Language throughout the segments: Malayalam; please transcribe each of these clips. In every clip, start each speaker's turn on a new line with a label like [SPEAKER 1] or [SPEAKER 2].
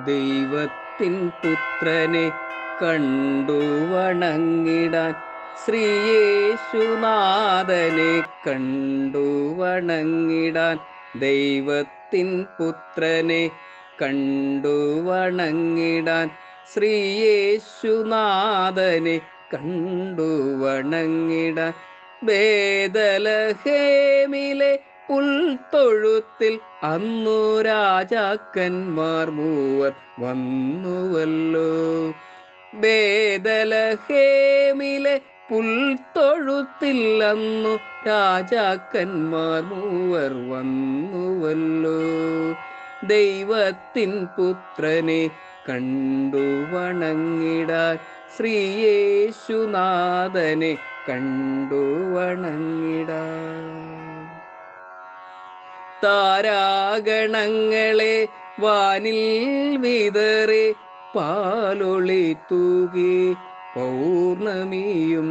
[SPEAKER 1] ദൈവത്തിൻ പുത്രനെ കണ്ടു വണങ്ങിടാൻ ശ്രീയേശുനാഥനെ കണ്ടു വണങ്ങിടാൻ ദൈവത്തിൻ പുത്രനെ കണ്ടു വണങ്ങിടാൻ ശ്രീയേശുനാഥനെ കണ്ടു വണങ്ങിടാൻ ബേദലഹേമിലെ പുൽത്തൊഴുത്തിൽ അന്നു രാജാക്കന്മാർ മൂവർ വന്നുവല്ലോ ബേദലഹേമിലെ പുൽത്തൊഴുത്തിൽ അന്നു രാജാക്കന്മാർ മൂവർ വന്നുവല്ലോ ദൈവത്തിൻ പുത്രനെ കണ്ടു വണങ്ങിടാൻ ശ്രീയേശുനാഥനെ കണ്ടു വണങ്ങിടാൻ താരാഗണങ്ങളെ വാനിൽ വിതറി പാലൊളി തൂകി പൗർണമിയും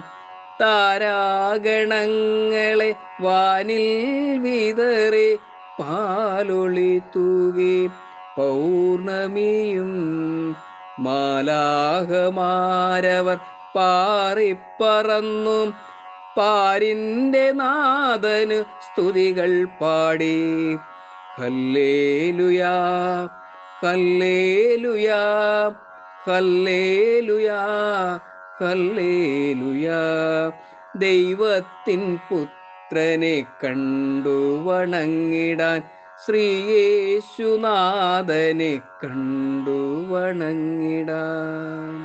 [SPEAKER 1] താരാഗണങ്ങളെ വാനിൽ വിതറി പാലൊളി തൂകി പൗർണമിയും മാലാഹമാരവർ പാറിപ്പറന്നു പാരിന്റെ നാഥന് സ്തുതികൾ പാടി ഹല്ലേലുയാ ഹല്ലേലുയാ ഹല്ലേലുയാ ഹല്ലേലുയാ ദൈവത്തിൻ പുത്രനെ കണ്ടു വണങ്ങിടാൻ ശ്രീയേശുനാഥനെ കണ്ടു വണങ്ങിടാൻ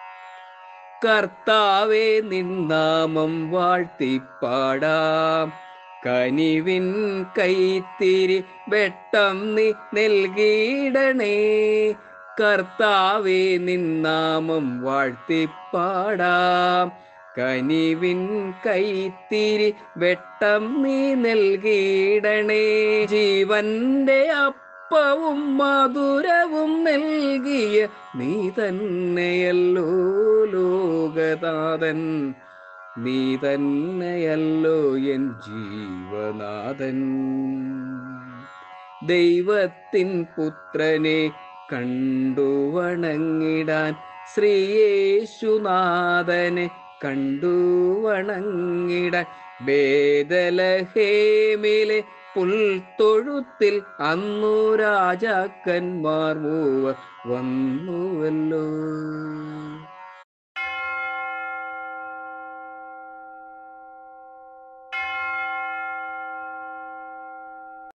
[SPEAKER 1] കർത്താവെ നിന്നാമം വാഴ്ത്തിപ്പാടാം കനിവിൻ കൈത്തിരി വെട്ടം നീ നൽകിയിടണേ കർത്താവെ നിന്നാമം വാഴ്ത്തിപ്പാടാം കനിവിൻ കൈത്തിരി വെട്ടം നീ നൽകിയിടണേ ജീവന്റെ അപ്പവും മധുരവും നൽകിയ നീ തന്നെയല്ലോ ലോകനാഥൻ നീ തന്നെയല്ലോ എൻ ജീവനാഥൻ ദൈവത്തിൻ പുത്രനെ കണ്ടു വണങ്ങിടാൻ ശ്രീയേശുനാഥനെ കണ്ടു വണങ്ങിടാൻ ബേദലഹേമിലെ പുൽത്തൊഴുത്തിൽ അന്നു രാജാക്കന്മാർ മൂവർ വന്നുവല്ലോ